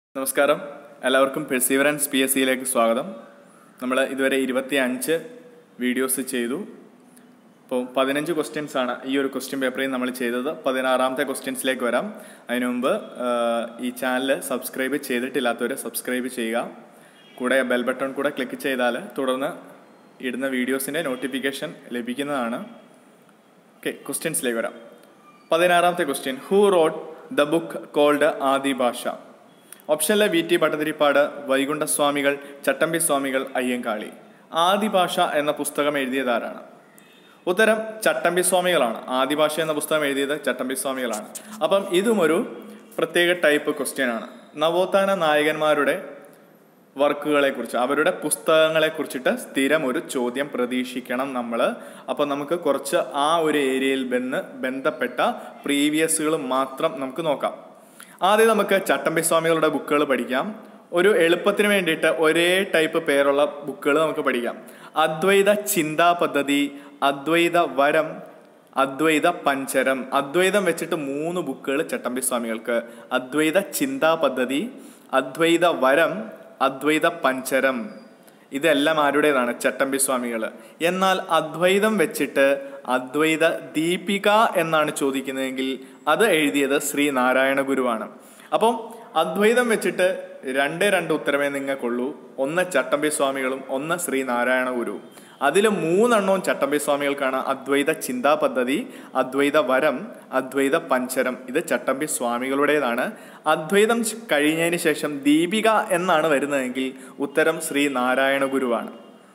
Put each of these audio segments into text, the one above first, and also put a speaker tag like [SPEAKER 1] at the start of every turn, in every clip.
[SPEAKER 1] നമസ്കാരം എല്ലാവർക്കും perseverance P S സിയിലേക്ക് സ്വാഗതം നമ്മൾ ഇതുവരെ ഇരുപത്തി അഞ്ച് വീഡിയോസ് ചെയ്തു അപ്പോൾ പതിനഞ്ച് ക്വസ്റ്റ്യൻസ് ആണ് ഈ ഒരു ക്വസ്റ്റ്യൻ പേപ്പറിൽ നമ്മൾ ചെയ്തത് പതിനാറാമത്തെ ക്വസ്റ്റ്യൻസിലേക്ക് വരാം അതിനു മുമ്പ് ആ, ഈ ചാനൽ സബ്സ്ക്രൈബ് ചെയ്തിട്ടില്ലാത്തവർ സബ്സ്ക്രൈബ് ചെയ്യുക കൂടെ ബെൽ ബട്ടൺ കൂടെ ക്ലിക്ക് ചെയ്താൽ തുടർന്ന് ഇടുന്ന വീഡിയോസിൻ്റെ നോട്ടിഫിക്കേഷൻ ലഭിക്കുന്നതാണ് ഓക്കെ ക്വസ്റ്റ്യൻസിലേക്ക് വരാം പതിനാറാമത്തെ question who wrote the book called Adibhasha ഓപ്ഷനിലെ വി ടി ഭട്ടതിരിപ്പാട് വൈകുണ്ഠസ്വാമികൾ ചട്ടമ്പി സ്വാമികൾ അയ്യങ്കാളി ആദിഭാഷ എന്ന പുസ്തകം എഴുതിയതാരാണ് ഉത്തരം ചട്ടമ്പി സ്വാമികളാണ് ആദിഭാഷ എന്ന പുസ്തകം എഴുതിയത് ചട്ടമ്പി സ്വാമികളാണ് അപ്പം ഇതും ഒരു പ്രത്യേക ടൈപ്പ് ക്വസ്റ്റ്യൻ ആണ് നവോത്ഥാന നായകന്മാരുടെ വർക്കുകളെ കുറിച്ച് അവരുടെ പുസ്തകങ്ങളെ കുറിച്ചിട്ട് സ്ഥിരം ഒരു ചോദ്യം പ്രതീക്ഷിക്കണം നമ്മൾ അപ്പോൾ നമുക്ക് കുറച്ച് ആ ഒരു ഏരിയയിൽ ബന്ധ ബന്ധപ്പെട്ട പ്രീവിയസുകൾ മാത്രം നമുക്ക് നോക്കാം ആദ്യം നമുക്ക് ചട്ടമ്പി സ്വാമികളുടെ ബുക്കുകൾ പഠിക്കാം ഒരു എളുപ്പത്തിന് വേണ്ടിയിട്ട് ഒരേ ടൈപ്പ് പേരുള്ള ബുക്കുകൾ നമുക്ക് പഠിക്കാം അദ്വൈത ചിന്താ പദ്ധതി അദ്വൈത വരം അദ്വൈത പഞ്ചരം അദ്വൈതം വെച്ചിട്ട് മൂന്ന് ബുക്കുകൾ ചട്ടമ്പി സ്വാമികൾക്ക് അദ്വൈത ചിന്താ പദ്ധതി അദ്വൈത വരം അദ്വൈത പഞ്ചരം ഇതെല്ലാം ആരുടേതാണ് ചട്ടമ്പി സ്വാമികൾ എന്നാൽ അദ്വൈതം വെച്ചിട്ട് അദ്വൈത ദീപിക എന്നാണ് ചോദിക്കുന്നതെങ്കിൽ അത് എഴുതിയത് ശ്രീ നാരായണ ഗുരുവാണ് അപ്പം അദ്വൈതം വെച്ചിട്ട് രണ്ടേ രണ്ട് ഉത്തരമേ നിങ്ങൾക്കുള്ളൂ ഒന്ന് ചട്ടമ്പി സ്വാമികളും ഒന്ന് ശ്രീ നാരായണ ഗുരു അതിൽ മൂന്നെണ്ണവും ചട്ടമ്പി സ്വാമികൾക്കാണ് അദ്വൈത ചിന്താ പദ്ധതി അദ്വൈത വരം അദ്വൈത പഞ്ചരം ഇത് ചട്ടമ്പി സ്വാമികളുടേതാണ് അദ്വൈതം ച് കഴിഞ്ഞതിന് ശേഷം ദീപിക എന്നാണ് വരുന്നതെങ്കിൽ ഉത്തരം ശ്രീ നാരായണ ഗുരുവാണ്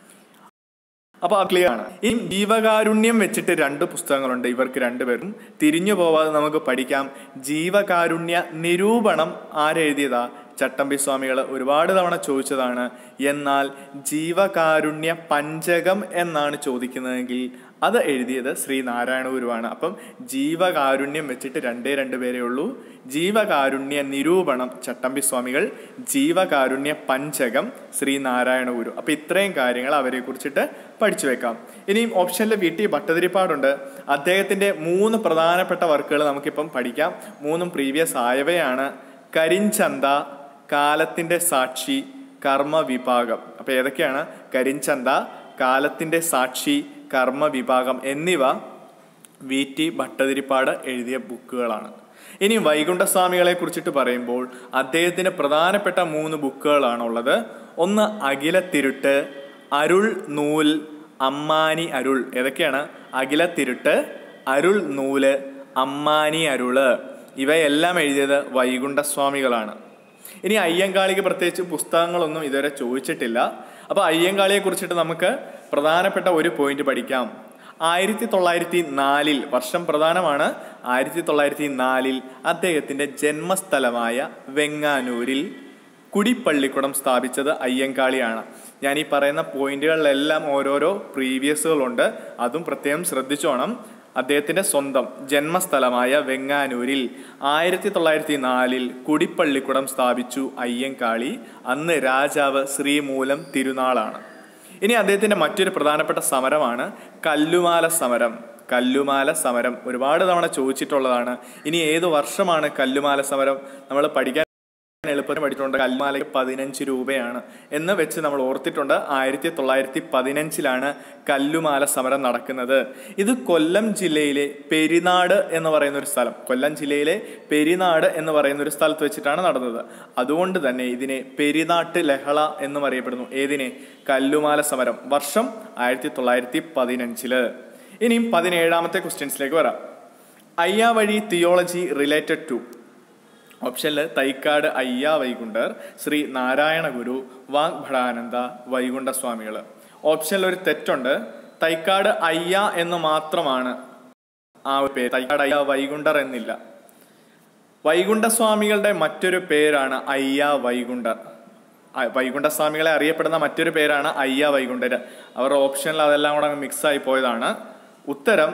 [SPEAKER 1] അപ്പൊ ക്ലിയർ ആണ് ഈ ജീവകാരുണ്യം വെച്ചിട്ട് രണ്ട് പുസ്തകങ്ങളുണ്ട് ഇവർക്ക് രണ്ടുപേരും തിരിഞ്ഞു പോവാതെ നമുക്ക് പഠിക്കാം ജീവകാരുണ്യ നിരൂപണം ആരെഴുതിയതാ ചട്ടമ്പി സ്വാമികൾ ഒരുപാട് തവണ ചോദിച്ചതാണ് എന്നാൽ ജീവകാരുണ്യ പഞ്ചകം എന്നാണ് ചോദിക്കുന്നതെങ്കിൽ അത് എഴുതിയത് ശ്രീ നാരായണ ഗുരുവാണ് അപ്പം ജീവകാരുണ്യം വെച്ചിട്ട് രണ്ടേ രണ്ട് പേരേ ഉള്ളൂ ജീവകാരുണ്യ നിരൂപണം ചട്ടമ്പി സ്വാമികൾ ജീവകാരുണ്യ പഞ്ചകം ശ്രീ നാരായണ ഗുരു അപ്പം ഇത്രയും കാര്യങ്ങൾ അവരെ കുറിച്ചിട്ട് പഠിച്ചു വെക്കാം ഇനിയും ഓപ്ഷനിൽ വി ടി ഭട്ടതിരിപ്പാടുണ്ട് അദ്ദേഹത്തിന്റെ മൂന്ന് പ്രധാനപ്പെട്ട വർക്കുകൾ നമുക്കിപ്പം പഠിക്കാം മൂന്നും പ്രീവിയസ് ആയവയാണ് കരിഞ്ചന്ത കാലത്തിന്റെ സാക്ഷി കർമ്മ വിഭാഗം അപ്പൊ ഏതൊക്കെയാണ് കരിഞ്ചന്ത കാലത്തിന്റെ സാക്ഷി കർമ്മ വിഭാഗം എന്നിവ വി ടി ഭട്ടതിരിപ്പാട് എഴുതിയ ബുക്കുകളാണ് ഇനി വൈകുണ്ഠസ്വാമികളെ കുറിച്ചിട്ട് പറയുമ്പോൾ അദ്ദേഹത്തിന് പ്രധാനപ്പെട്ട മൂന്ന് ബുക്കുകളാണ് ഉള്ളത് ഒന്ന് അഖില തിരുട്ട് അരുൾ നൂൽ അമ്മാനി അരുൾ ഏതൊക്കെയാണ് അഖില തിരുട്ട് അരുൾ നൂല് അമ്മാനി അരുള് ഇവയെല്ലാം എഴുതിയത് വൈകുണ്ഠസ്വാമികളാണ് ഇനി അയ്യങ്കാളിക്ക് പ്രത്യേകിച്ച് പുസ്തകങ്ങളൊന്നും ഇതുവരെ ചോദിച്ചിട്ടില്ല അപ്പോൾ അയ്യങ്കാളിയെ കുറിച്ചിട്ട് നമുക്ക് പ്രധാനപ്പെട്ട ഒരു പോയിന്റ് പഠിക്കാം ആയിരത്തി തൊള്ളായിരത്തി നാലിൽ വർഷം പ്രധാനമാണ് ആയിരത്തി തൊള്ളായിരത്തി നാലിൽ അദ്ദേഹത്തിന്റെ ജന്മസ്ഥലമായ വെങ്ങാനൂരിൽ കുടിപ്പള്ളിക്കുടം സ്ഥാപിച്ചത് അയ്യങ്കാളിയാണ് ഞാൻ ഈ പറയുന്ന പോയിന്റുകളിലെല്ലാം ഓരോരോ പ്രീവിയസുകളുണ്ട് അതും പ്രത്യേകം ശ്രദ്ധിച്ചോണം അദ്ദേഹത്തിന്റെ സ്വന്തം ജന്മസ്ഥലമായ വെങ്ങാനൂരിൽ ആയിരത്തി തൊള്ളായിരത്തി നാലിൽ കുടിപ്പള്ളിക്കുടം സ്ഥാപിച്ചു അയ്യങ്കാളി അന്ന് രാജാവ് ശ്രീമൂലം തിരുനാളാണ് ഇനി അദ്ദേഹത്തിന്റെ മറ്റൊരു പ്രധാനപ്പെട്ട സമരമാണ് കല്ലുമാല സമരം കല്ലുമാല സമരം ഒരുപാട് തവണ ചോദിച്ചിട്ടുള്ളതാണ് ഇനി ഏത് വർഷമാണ് കല്ലുമാല സമരം നമ്മൾ പഠിക്കാൻ എളുപ്പത്തിന് പഠിച്ചിട്ടുണ്ട് കല്ലുമാലയ്ക്ക് പതിനഞ്ച് രൂപയാണ് എന്ന് വെച്ച് നമ്മൾ ഓർത്തിട്ടുണ്ട് ആയിരത്തി തൊള്ളായിരത്തി പതിനഞ്ചിലാണ് കല്ലുമാല സമരം നടക്കുന്നത് ഇത് കൊല്ലം ജില്ലയിലെ പെരിനാട് എന്ന് പറയുന്ന ഒരു സ്ഥലം കൊല്ലം ജില്ലയിലെ പെരിനാട് എന്ന് പറയുന്ന ഒരു സ്ഥലത്ത് വെച്ചിട്ടാണ് നടന്നത് അതുകൊണ്ട് തന്നെ ഇതിനെ പെരിനാട്ട് ലഹള എന്നും അറിയപ്പെടുന്നു ഏതിനെ കല്ലുമാല സമരം വർഷം ആയിരത്തി തൊള്ളായിരത്തി പതിനഞ്ചില് ഇനിയും പതിനേഴാമത്തെ ക്വസ്റ്റ്യൻസിലേക്ക് വരാം അയ്യാവഴി തിയോളജി റിലേറ്റഡ് ടു ഓപ്ഷനിൽ തൈക്കാട് അയ്യ വൈകുണ്ഠർ ശ്രീ നാരായണ ഗുരു വാഗ്ഭടാനന്ദ വൈകുണ്ഠ സ്വാമികൾ ഓപ്ഷനിൽ ഒരു തെറ്റുണ്ട് തൈക്കാട് അയ്യ എന്ന് മാത്രമാണ് ആ ഒരു പേര് തൈക്കാട് അയ്യ വൈകുണ്ഠർ എന്നില്ല വൈകുണ്ഠസ്വാമികളുടെ മറ്റൊരു പേരാണ് അയ്യ വൈകുണ്ഠർ ആ, വൈകുണ്ഠസ്വാമികളെ അറിയപ്പെടുന്ന മറ്റൊരു പേരാണ് അയ്യ വൈകുണ്ഠർ അവരുടെ ഓപ്ഷനിൽ അതെല്ലാം കൂടെ മിക്സ് ആയി പോയതാണ് ഉത്തരം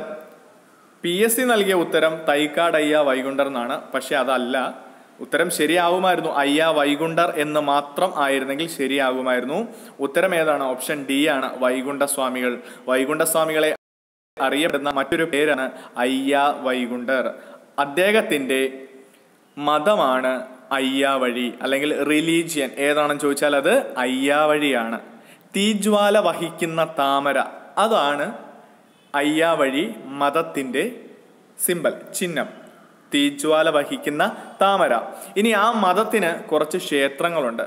[SPEAKER 1] പി എസ് സി നൽകിയ ഉത്തരം തൈക്കാട് അയ്യ വൈകുണ്ഠർ എന്നാണ് പക്ഷെ അതല്ല ഉത്തരം ശരിയാവുമായിരുന്നു അയ്യ വൈകുണ്ഠർ എന്ന് മാത്രം ആയിരുന്നെങ്കിൽ ശരിയാകുമായിരുന്നു ഉത്തരം ഏതാണ് ഓപ്ഷൻ ഡി ആണ് വൈകുണ്ഠ സ്വാമികൾ വൈകുണ്ഠ സ്വാമികളെ അറിയപ്പെടുന്ന മറ്റൊരു പേരാണ് അയ്യ വൈകുണ്ഠർ അദ്ദേഹത്തിന്റെ മതമാണ് അയ്യാവഴി അല്ലെങ്കിൽ റിലീജിയൻ ഏതാണെന്ന് ചോദിച്ചാൽ അത് അയ്യാവഴിയാണ് തീജ്വാല വഹിക്കുന്ന താമര അതാണ് അയ്യാവഴി മതത്തിൻ്റെ സിമ്പൽ ചിഹ്നം തീജ്വാല വഹിക്കുന്ന താമര ഇനി ആ മതത്തിന് കുറച്ച് ക്ഷേത്രങ്ങളുണ്ട്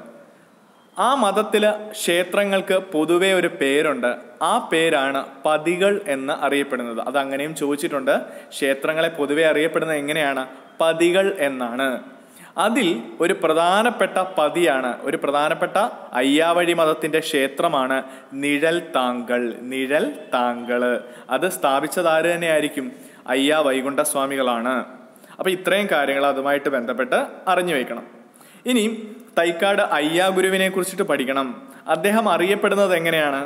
[SPEAKER 1] ആ മതത്തില് ക്ഷേത്രങ്ങൾക്ക് പൊതുവെ ഒരു പേരുണ്ട് ആ പേരാണ് പതികൾ എന്ന് അറിയപ്പെടുന്നത് അത് അങ്ങനെയും ചോദിച്ചിട്ടുണ്ട് ക്ഷേത്രങ്ങളെ പൊതുവെ അറിയപ്പെടുന്നത് എങ്ങനെയാണ് പതികൾ എന്നാണ് അതിൽ ഒരു പ്രധാനപ്പെട്ട പതിയാണ് ഒരു പ്രധാനപ്പെട്ട അയ്യാവഴി മതത്തിന്റെ ക്ഷേത്രമാണ് നിഴൽ താങ്കൾ നിഴൽ താങ്കള് അത് സ്ഥാപിച്ചത് ആര് തന്നെയായിരിക്കും അയ്യാ വൈകുണ്ഠ സ്വാമികളാണ് അപ്പൊ ഇത്രയും കാര്യങ്ങൾ അതുമായിട്ട് ബന്ധപ്പെട്ട് അറിഞ്ഞു വയ്ക്കണം ഇനി തൈക്കാട് അയ്യാ ഗുരുവിനെ കുറിച്ചിട്ട് പഠിക്കണം അദ്ദേഹം അറിയപ്പെടുന്നത് എങ്ങനെയാണ്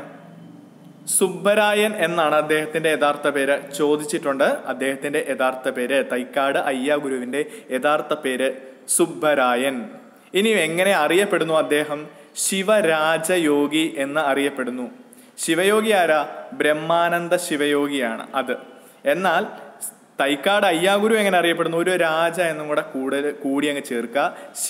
[SPEAKER 1] സുബ്ബരായൻ എന്നാണ് അദ്ദേഹത്തിന്റെ യഥാർത്ഥ പേര് ചോദിച്ചിട്ടുണ്ട് അദ്ദേഹത്തിന്റെ യഥാർത്ഥ പേര് തൈക്കാട് അയ്യാ ഗുരുവിന്റെ യഥാർത്ഥ പേര് സുബ്ബരായൻ ഇനി എങ്ങനെ അറിയപ്പെടുന്നു അദ്ദേഹം ശിവരാജയോഗി എന്ന് അറിയപ്പെടുന്നു ശിവയോഗി ആരാ ബ്രഹ്മാനന്ദ ശിവയോഗിയാണ് അത് എന്നാൽ തൈക്കാട് അയ്യാഗുരു എങ്ങനെ അറിയപ്പെടുന്നു ഒരു രാജ എന്നും കൂടെ കൂടുതൽ കൂടി അങ്ങ് ചേർക്കുക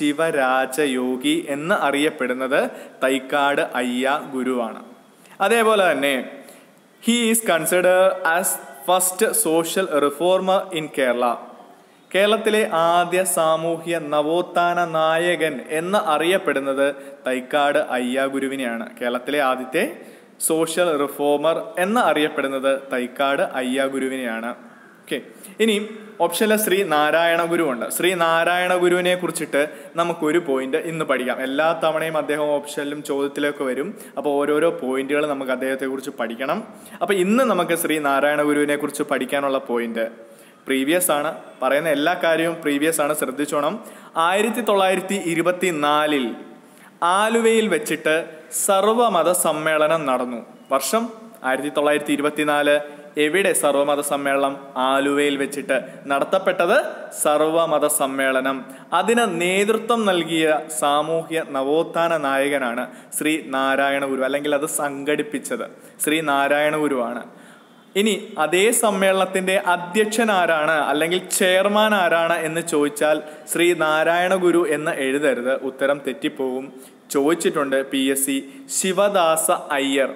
[SPEAKER 1] ശിവരാജയോഗി എന്ന് അറിയപ്പെടുന്നത് തൈക്കാട് അയ്യാ ഗുരുവാണ് അതേപോലെ തന്നെ he is consider as first social reformer in Kerala കേരളത്തിലെ ആദ്യ സാമൂഹ്യ നവോത്ഥാന നായകൻ എന്ന് അറിയപ്പെടുന്നത് തൈക്കാട് അയ്യാ ഗുരുവിനെയാണ് കേരളത്തിലെ ആദ്യത്തെ സോഷ്യൽ റിഫോമർ എന്ന് അറിയപ്പെടുന്നത് തൈക്കാട് അയ്യാ ഗുരുവിനെയാണ് ഓക്കെ ഇനി ഓപ്ഷനിലെ ശ്രീ നാരായണ ഗുരു ഉണ്ട് ശ്രീ നാരായണ ഗുരുവിനെ കുറിച്ചിട്ട് നമുക്കൊരു പോയിന്റ് ഇന്ന് പഠിക്കാം എല്ലാ തവണയും അദ്ദേഹം ഓപ്ഷനിലും ചോദ്യത്തിലൊക്കെ വരും അപ്പോൾ ഓരോരോ പോയിന്റുകൾ നമുക്ക് അദ്ദേഹത്തെ കുറിച്ച് പഠിക്കണം അപ്പോൾ ഇന്ന് നമുക്ക് ശ്രീ നാരായണ ഗുരുവിനെ കുറിച്ച് പഠിക്കാനുള്ള പോയിന്റ് പ്രീവിയസ് ആണ് പറയുന്ന എല്ലാ കാര്യവും പ്രീവിയസ് ആണ് ശ്രദ്ധിച്ചോണം ആയിരത്തി തൊള്ളായിരത്തി ഇരുപത്തി നാലിൽ ആലുവയിൽ വെച്ചിട്ട് സർവമത സമ്മേളനം നടന്നു വർഷം ആയിരത്തി തൊള്ളായിരത്തി ഇരുപത്തിനാല് എവിടെ സർവമത സമ്മേളനം ആലുവയിൽ വെച്ചിട്ട് നടത്തപ്പെട്ടത് സർവമത സമ്മേളനം അതിന് നേതൃത്വം നൽകിയ സാമൂഹ്യ നവോത്ഥാന നായകനാണ് ശ്രീ നാരായണ ഗുരു അല്ലെങ്കിൽ അത് സംഘടിപ്പിച്ചത് ശ്രീ നാരായണ ഗുരുവാണ് ഇനി അതേ സമ്മേളനത്തിന്റെ അധ്യക്ഷൻ ആരാണ് അല്ലെങ്കിൽ ചെയർമാൻ ആരാണ് എന്ന് ചോദിച്ചാൽ ശ്രീ നാരായണ ഗുരു എന്ന് എഴുതരുത് ഉത്തരം തെറ്റിപ്പോവും ചോദിച്ചിട്ടുണ്ട് P S C Sivadasa Iyer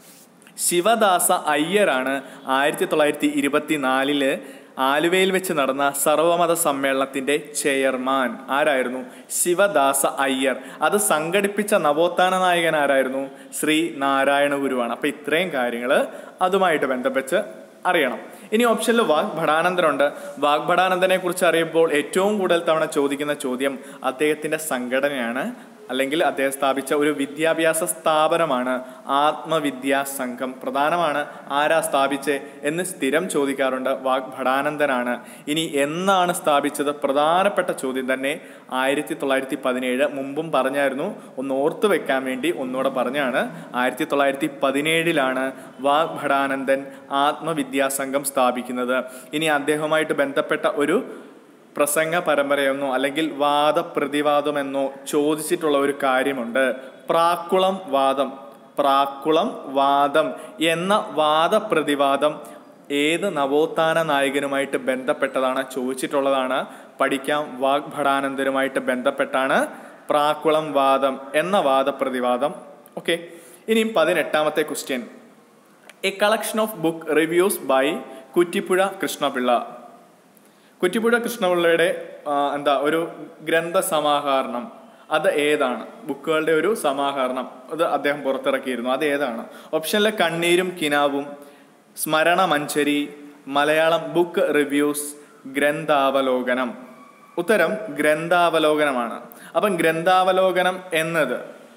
[SPEAKER 1] Sivadasa അയ്യരാണ് ആയിരത്തി തൊള്ളായിരത്തി ഇരുപത്തിനാലില് ആലുവയിൽ വെച്ച് നടന്ന സർവമത സമ്മേളനത്തിന്റെ ചെയർമാൻ ആരായിരുന്നു ശിവദാസ അയ്യർ അത് സംഘടിപ്പിച്ച നവോത്ഥാന നായകൻ ആരായിരുന്നു ശ്രീ നാരായണ ഗുരുവാണ് അപ്പൊ ഇത്രയും കാര്യങ്ങൾ അതുമായിട്ട് ബന്ധപ്പെട്ട് അറിയണം ഇനി ഓപ്ഷനിൽ വാഗ്ഭടാനന്ദനുണ്ട് വാഗ്ഭടാനന്ദനെ കുറിച്ച് അറിയുമ്പോൾ ഏറ്റവും കൂടുതൽ തവണ ചോദിക്കുന്ന ചോദ്യം അദ്ദേഹത്തിന്റെ സംഘടനയാണ് അല്ലെങ്കിൽ അദ്ദേഹം സ്ഥാപിച്ച ഒരു വിദ്യാഭ്യാസ സ്ഥാപനമാണ് ആത്മവിദ്യാ സംഘം പ്രധാനമാണ് ആരാ സ്ഥാപിച്ചേ എന്ന് സ്ഥിരം ചോദിക്കാറുണ്ട് വാഗ്ഭടാനന്ദനാണ് ഇനി എന്നാണ് സ്ഥാപിച്ചത് പ്രധാനപ്പെട്ട ചോദ്യം തന്നെ ആയിരത്തി തൊള്ളായിരത്തി പതിനേഴ് മുമ്പും പറഞ്ഞായിരുന്നു ഒന്ന് ഓർത്തു വെക്കാൻ വേണ്ടി ഒന്നുകൂടെ പറഞ്ഞാണ് ആയിരത്തി തൊള്ളായിരത്തി പതിനേഴിലാണ് വാഗ്ഭടാനന്ദൻ ആത്മവിദ്യാ സംഘം സ്ഥാപിക്കുന്നത് ഇനി അദ്ദേഹവുമായിട്ട് ബന്ധപ്പെട്ട ഒരു പ്രസംഗ പരമ്പരയെന്നോ അല്ലെങ്കിൽ വാദപ്രതിവാദമെന്നോ ചോദിച്ചിട്ടുള്ള ഒരു കാര്യമുണ്ട് പ്രാക്കുളം വാദം പ്രാക്കുളം വാദം എന്ന വാദപ്രതിവാദം ഏത് നവോത്ഥാന നായകനുമായിട്ട് ബന്ധപ്പെട്ടതാണ് ചോദിച്ചിട്ടുള്ളതാണ് പഠിക്കാം വാഗ്ഭടാനന്ദരുമായിട്ട് ബന്ധപ്പെട്ടാണ് പ്രാക്കുളം വാദം എന്ന വാദപ്രതിവാദം ഓക്കെ ഇനിയും പതിനെട്ടാമത്തെ question a collection of book reviews by Kuttipuzha Krishnapillai Kuttipuzha കൃഷ്ണപിള്ളയുടെ ആ, എന്താ ഒരു ഗ്രന്ഥ സമാഹരണം അത് ഏതാണ് ബുക്കുകളുടെ ഒരു സമാഹരണം അത് അദ്ദേഹം പുറത്തിറക്കിയിരുന്നു അത് ഏതാണ് ഓപ്ഷനിലെ കണ്ണീരും കിനാവും സ്മരണ മഞ്ചരി മലയാളം ബുക്ക് റിവ്യൂസ് ഗ്രന്ഥാവലോകനം ഉത്തരം ഗ്രന്ഥാവലോകനമാണ് അപ്പം ഗ്രന്ഥാവലോകനം എന്നത്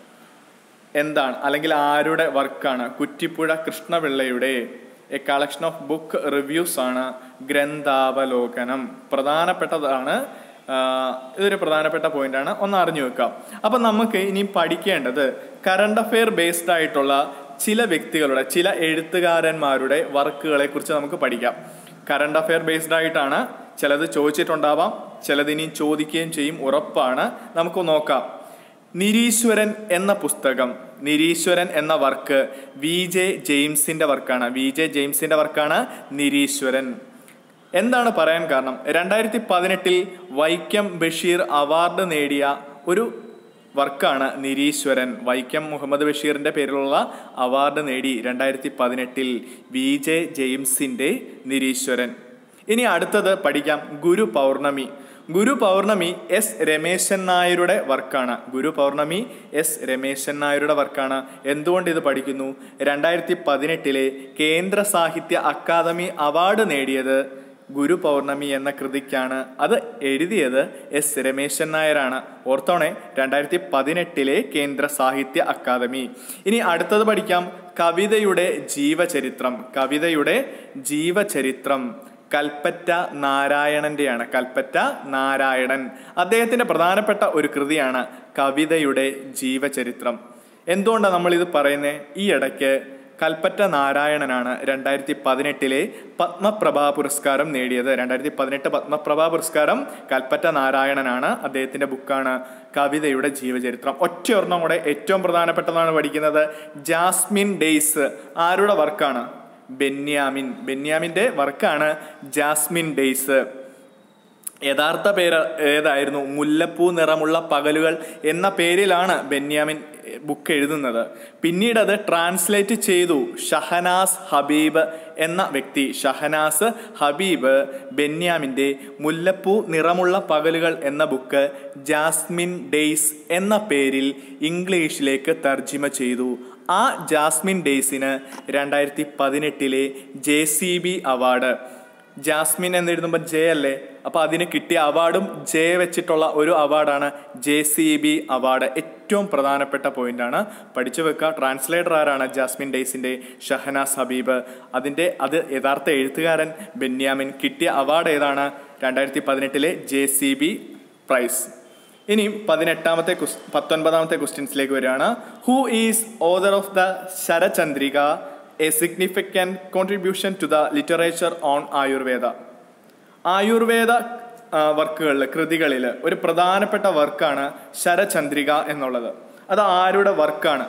[SPEAKER 1] എന്താണ് അല്ലെങ്കിൽ ആരുടെ വർക്കാണ് കുറ്റിപ്പുഴ കൃഷ്ണപിള്ളയുടെ a collection of book reviews ആണ് ഗ്രന്ഥാവലോകനം പ്രധാനപ്പെട്ടതാണ് ആ, ഇതൊരു പ്രധാനപ്പെട്ട പോയിന്റ് ആണ് ഒന്ന് അറിഞ്ഞു വെക്കാം അപ്പം നമുക്ക് ഇനി പഠിക്കേണ്ടത് കറണ്ട് അഫെയർ ബേസ്ഡ് ആയിട്ടുള്ള ചില വ്യക്തികളുടെ ചില എഴുത്തുകാരന്മാരുടെ വർക്കുകളെ കുറിച്ച് നമുക്ക് പഠിക്കാം കറണ്ട് അഫെയർ ബേസ്ഡ് ആയിട്ടാണ് ചിലത് ചോദിച്ചിട്ടുണ്ടാവാം ചിലത് ഇനി ചോദിക്കുകയും ചെയ്യും ഉറപ്പാണ് നമുക്ക് നോക്കാം നിരീശ്വരൻ എന്ന പുസ്തകം നിരീശ്വരൻ എന്ന വർക്ക് വി ജെ ജെയിംസിന്റെ വർക്കാണ് വി ജെ ജെയിംസിന്റെ വർക്കാണ് നിരീശ്വരൻ എന്താണ് പറയാൻ കാരണം രണ്ടായിരത്തി പതിനെട്ടിൽ വൈക്കം ബഷീർ അവാർഡ് നേടിയ ഒരു വർക്കാണ് നിരീശ്വരൻ വൈക്കം മുഹമ്മദ് ബഷീറിന്റെ പേരിലുള്ള അവാർഡ് നേടി രണ്ടായിരത്തി പതിനെട്ടിൽ വി ജെ ജെയിംസിന്റെ നിരീശ്വരൻ ഇനി അടുത്തത് പഠിക്കാം ഗുരു പൗർണമി ഗുരു പൗർണമി എസ് രമേശൻ നായരുടെ വർക്കാണ് ഗുരു പൗർണമി എസ് രമേശൻ നായരുടെ വർക്കാണ് എന്തുകൊണ്ട് ഇത് പഠിക്കുന്നു രണ്ടായിരത്തി പതിനെട്ടിലെ കേന്ദ്ര സാഹിത്യ അക്കാദമി അവാർഡ് നേടിയത് ഗുരു പൗർണമി എന്ന കൃതിക്കാണ് അത് എഴുതിയത് എസ് രമേശൻ നായരാണ് ഓർത്തോണെ രണ്ടായിരത്തി പതിനെട്ടിലെ കേന്ദ്ര സാഹിത്യ അക്കാദമി ഇനി അടുത്തത് പഠിക്കാം കവിതയുടെ ജീവചരിത്രം കവിതയുടെ ജീവചരിത്രം കൽപ്പറ്റ നാരായണന്റെയാണ് കൽപ്പറ്റ നാരായണൻ അദ്ദേഹത്തിന്റെ പ്രധാനപ്പെട്ട ഒരു കൃതിയാണ് കവിതയുടെ ജീവചരിത്രം എന്തുകൊണ്ടാണ് നമ്മൾ ഇത് പറയുന്നത് ഈ ഇടയ്ക്ക് കൽപ്പറ്റ നാരായണനാണ് രണ്ടായിരത്തി പതിനെട്ടിലെ പത്മപ്രഭാ പുരസ്കാരം നേടിയത് രണ്ടായിരത്തി പതിനെട്ട് പത്മപ്രഭാ പുരസ്കാരം കൽപ്പറ്റ നാരായണനാണ് അദ്ദേഹത്തിന്റെ ബുക്കാണ് കവിതയുടെ ജീവചരിത്രം ഒറ്റ ഒരെണ്ണം കൂടെ ഏറ്റവും പ്രധാനപ്പെട്ടതാണ് പഠിക്കുന്നത് ജാസ്മിൻ ഡെയ്സ് ആരുടെ വർക്കാണ് ബെന്യാമിൻ ബെന്യാമിന്റെ വർക്കാണ് ജാസ്മിൻ ഡെയ്സ് യഥാർത്ഥ പേര് ഏതായിരുന്നു മുല്ലപ്പൂ നിറമുള്ള പകലുകൾ എന്ന പേരിലാണ് ബെന്യാമിൻ ബുക്ക് എഴുതുന്നത് പിന്നീട് അത് ട്രാൻസ്ലേറ്റ് ചെയ്തു ഷഹനാസ് ഹബീബ് എന്ന വ്യക്തി ഷഹനാസ് ഹബീബ് ബെന്യാമിൻ്റെ മുല്ലപ്പൂ നിറമുള്ള പകലുകൾ എന്ന ബുക്ക് ജാസ്മിൻ ഡെയ്സ് എന്ന പേരിൽ ഇംഗ്ലീഷിലേക്ക് തർജിമ ചെയ്തു ആ ജാസ്മിൻ ഡെയ്സിന് രണ്ടായിരത്തി പതിനെട്ടിലെ J C B award Jasmine എന്നെഴുതുമ്പോൾ ജെ അല്ലേ അപ്പോൾ അതിന് കിട്ടിയ അവാർഡും ജെ വെച്ചിട്ടുള്ള ഒരു അവാർഡാണ് ജെ സി ബി അവാർഡ് ഏറ്റവും പ്രധാനപ്പെട്ട പോയിന്റാണ് പഠിച്ചു വെക്കുക ട്രാൻസ്ലേറ്റർ ആരാണ് ജാസ്മിൻ ഡെയ്സിന്റെ ഷഹനാസ് ഹബീബ് അതിന്റെ അത് യഥാർത്ഥ എഴുത്തുകാരൻ ബെന്യാമിൻ കിട്ടിയ അവാർഡ് ഏതാണ് രണ്ടായിരത്തി പതിനെട്ടിലെ ജെ സി ബി പ്രൈസ് ഇനി പതിനെട്ടാമത്തെ ക്വസ് പത്തൊൻപതാമത്തെ ക്വസ്റ്റ്യൻസിലേക്ക് വരികയാണ് who is author of the Sarachandrika a significant contribution to the literature on Ayurveda Ayurveda വർക്കുകളിൽ കൃതികളിൽ ഒരു പ്രധാനപ്പെട്ട വർക്കാണ് ശരചന്ദ്രിക എന്നുള്ളത് അത് ആരുടെ വർക്കാണ്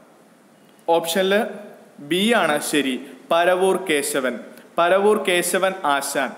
[SPEAKER 1] ഓപ്ഷനിൽ ബി ആണ് ശരി പരവൂർ കേശവൻ പരവൂർ കേശവൻ ആശാൻ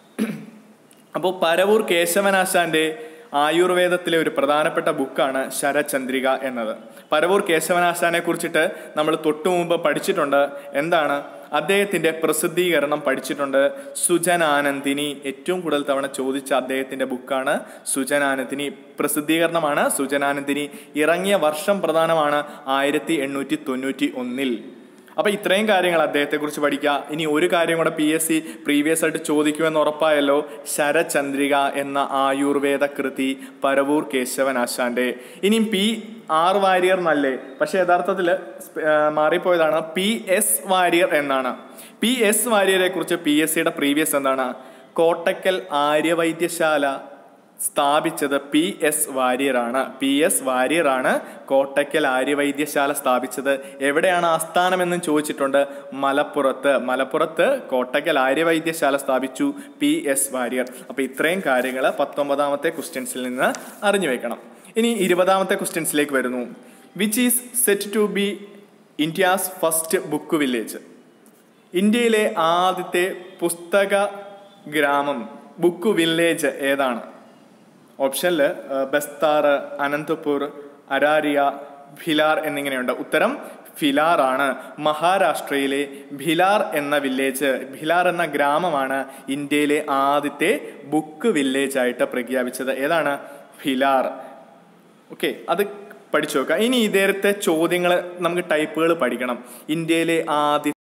[SPEAKER 1] അപ്പോൾ പരവൂർ കേശവൻ ആശാന്റെ ആയുർവേദത്തിലെ ഒരു പ്രധാനപ്പെട്ട ബുക്കാണ് ശരചന്ദ്രിക എന്നത് പരവൂർ കേശവനാശാനെ കുറിച്ചിട്ട് നമ്മൾ തൊട്ടു മുമ്പ് പഠിച്ചിട്ടുണ്ട് എന്താണ് അദ്ദേഹത്തിന്റെ പ്രസിദ്ധീകരണം പഠിച്ചിട്ടുണ്ട് സുജനാനന്ദിനി ഏറ്റവും കൂടുതൽ തവണ ചോദിച്ച അദ്ദേഹത്തിന്റെ ബുക്കാണ് സുജനാനന്ദിനി പ്രസിദ്ധീകരണമാണ് സുജനാനന്ദിനി ഇറങ്ങിയ വർഷം പ്രധാനമാണ് ആയിരത്തി എണ്ണൂറ്റി തൊണ്ണൂറ്റി ഒന്നിൽ അപ്പൊ ഇത്രയും കാര്യങ്ങൾ അദ്ദേഹത്തെ കുറിച്ച് പഠിക്കുക ഇനി ഒരു കാര്യം കൂടെ പി എസ് സി പ്രീവിയസ് ആയിട്ട് ചോദിക്കുമെന്ന് ഉറപ്പായല്ലോ ശരചന്ദ്രിക എന്ന ആയുർവേദ കൃതി പരവൂർ കേശവൻ ആശാന്റെ ഇനി പി ആർ വാര്യർ എന്നല്ലേ പക്ഷെ യഥാർത്ഥത്തിൽ മാറിപ്പോയതാണ് പി എസ് വാര്യർ എന്നാണ് പി എസ് വാര്യരെ കുറിച്ച് പി എസ് സിയുടെ പ്രീവിയസ് എന്താണ് കോട്ടക്കൽ ആര്യവൈദ്യശാല സ്ഥാപിച്ചത് പി എസ് വാര്യറാണ് പി എസ് വാര്യറാണ് കോട്ടയ്ക്കൽ ആര്യവൈദ്യശാല സ്ഥാപിച്ചത് എവിടെയാണ് ആസ്ഥാനമെന്നും ചോദിച്ചിട്ടുണ്ട് മലപ്പുറത്ത് മലപ്പുറത്ത് കോട്ടയ്ക്കൽ ആര്യവൈദ്യശാല സ്ഥാപിച്ചു പി എസ് വാര്യർ അപ്പോൾ ഇത്രയും കാര്യങ്ങൾ പത്തൊമ്പതാമത്തെ ക്വസ്റ്റ്യൻസിൽ നിന്ന് അറിഞ്ഞു വെക്കണം ഇനി ഇരുപതാമത്തെ ക്വസ്റ്റ്യൻസിലേക്ക് വരുന്നു which is set to be India's first book village ഇന്ത്യയിലെ ആദ്യത്തെ പുസ്തക ഗ്രാമം ബുക്ക് വില്ലേജ് ഏതാണ് ഓപ്ഷനിൽ ബസ്താർ അനന്തപൂർ അരാരിയ ഭിലാർ എന്നിങ്ങനെയുണ്ട് ഉത്തരം ഭിലാർ ആണ് മഹാരാഷ്ട്രയിലെ ഭിലാർ എന്ന വില്ലേജ് ഭിലാർ എന്ന ഗ്രാമമാണ് ഇന്ത്യയിലെ ആദ്യത്തെ ബുക്ക് വില്ലേജ് ആയിട്ട് പ്രഖ്യാപിച്ചത് ഏതാണ് ഭിലാർ ഓക്കെ അത് പഠിച്ചു നോക്കാം ഇനി ഇതേരത്തെ ചോദ്യങ്ങൾ നമുക്ക് ടൈപ്പുകൾ പഠിക്കണം ഇന്ത്യയിലെ ആദ്യ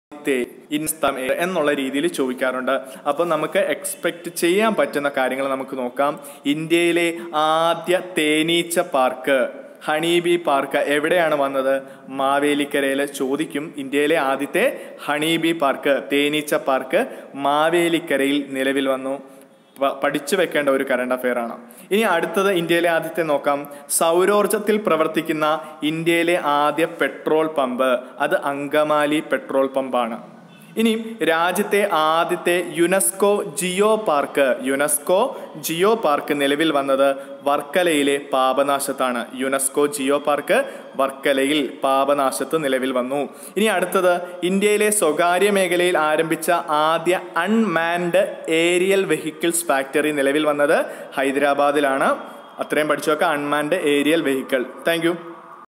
[SPEAKER 1] ഇൻസ്തം എന്നുള്ള രീതിയിൽ ചോദിക്കാറുണ്ട് അപ്പോൾ നമുക്ക് എക്സ്പെക്ട് ചെയ്യാൻ പറ്റുന്ന കാര്യങ്ങൾ നമുക്ക് നോക്കാം ഇന്ത്യയിലെ ആദ്യ തേനീച്ച പാർക്ക് ഹണീബി പാർക്ക് എവിടെയാണ് വന്നത് മാവേലിക്കരയിൽ ചോദിക്കും ഇന്ത്യയിലെ ആദ്യത്തെ ഹണീബി പാർക്ക് തേനീച്ച പാർക്ക് മാവേലിക്കരയിൽ നിലവിൽ വന്നു പഠിച്ചു വെക്കേണ്ട ഒരു കറണ്ട് അഫെയർ ആണ് ഇനി അടുത്തത് ഇന്ത്യയിലെ ആദ്യത്തെ നോക്കാം സൗരോർജത്തിൽ പ്രവർത്തിക്കുന്ന ഇന്ത്യയിലെ ആദ്യ പെട്രോൾ പമ്പ് അത് അങ്കമാലി പെട്രോൾ പമ്പാണ് ഇനി രാജ്യത്തെ ആദ്യത്തെ UNESCO geopark UNESCO geopark നിലവിൽ വന്നത് വർക്കലയിലെ പാപനാശത്താണ് യുനെസ്കോ ജിയോ പാർക്ക് വർക്കലയിൽ പാപനാശത്ത് നിലവിൽ വന്നു ഇനി അടുത്തത് ഇന്ത്യയിലെ സ്വകാര്യ മേഖലയിൽ ആരംഭിച്ച ആദ്യ അൺമാൻഡ് ഏരിയൽ വെഹിക്കിൾസ് ഫാക്ടറി നിലവിൽ വന്നത് ഹൈദരാബാദിലാണ് അത്രയും പഠിച്ചു വെക്കാം അൺമാൻഡ് ഏരിയൽ വെഹിക്കിൾ താങ്ക്